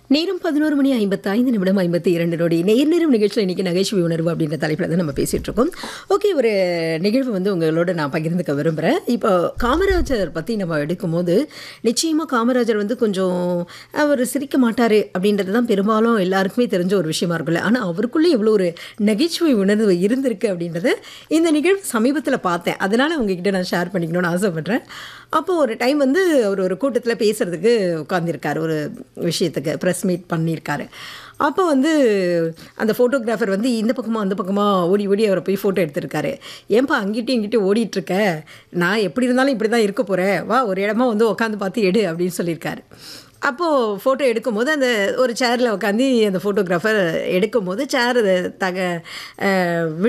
நேரம் பதினோரு மணி ஐம்பத்தைந்து நிமிடம் ஐம்பத்தி இரண்டு நொடி நேர் நேரம் நிகழ்ச்சியில் இன்றைக்கி நகைச்சுவை உணர்வு அப்படின்ற தலைப்பில் தான் நம்ம பேசிகிட்டு இருக்கோம் ஓகே ஒரு நிகழ்வு வந்து உங்களோட நான் பகிர்ந்துக்க விரும்புகிறேன் இப்போ காமராஜர் பற்றி நம்ம எடுக்கும்போது நிச்சயமாக காமராஜர் வந்து கொஞ்சம் அவர் சிரிக்க மாட்டார் அப்படின்றது தான் பெரும்பாலும் எல்லாருக்குமே தெரிஞ்ச ஒரு விஷயமா இருக்கும்ல ஆனால் அவருக்குள்ளே எவ்வளோ ஒரு நகைச்சுவை உணர்வு இருந்திருக்கு அப்படின்றத இந்த நிகழ்வு சமீபத்தில் பார்த்தேன் அதனால் உங்ககிட்ட நான் ஷேர் பண்ணிக்கணும்னு ஆசைப்பட்றேன் அப்போது ஒரு டைம் வந்து அவர் ஒரு கூட்டத்தில் பேசுகிறதுக்கு உட்காந்துருக்காரு ஒரு விஷயத்துக்கு ப்ரெஸ் மீட் பண்ணியிருக்காரு அப்போ வந்து அந்த ஃபோட்டோகிராஃபர் வந்து இந்த பக்கமாக அந்த பக்கமாக ஓடி ஓடி அவரை போய் ஃபோட்டோ எடுத்திருக்காரு ஏன்பா அங்கிட்டும் இங்கிட்டும் ஓடிட்டுருக்க நான் எப்படி இருந்தாலும் இப்படி தான் இருக்க போகிறேன் வா ஒரு இடமா வந்து உட்காந்து பார்த்து எடு அப்படின்னு சொல்லியிருக்காரு அப்போது ஃபோட்டோ எடுக்கும்போது அந்த ஒரு சேரில் உட்காந்து அந்த ஃபோட்டோகிராஃபர் எடுக்கும்போது சேர் தக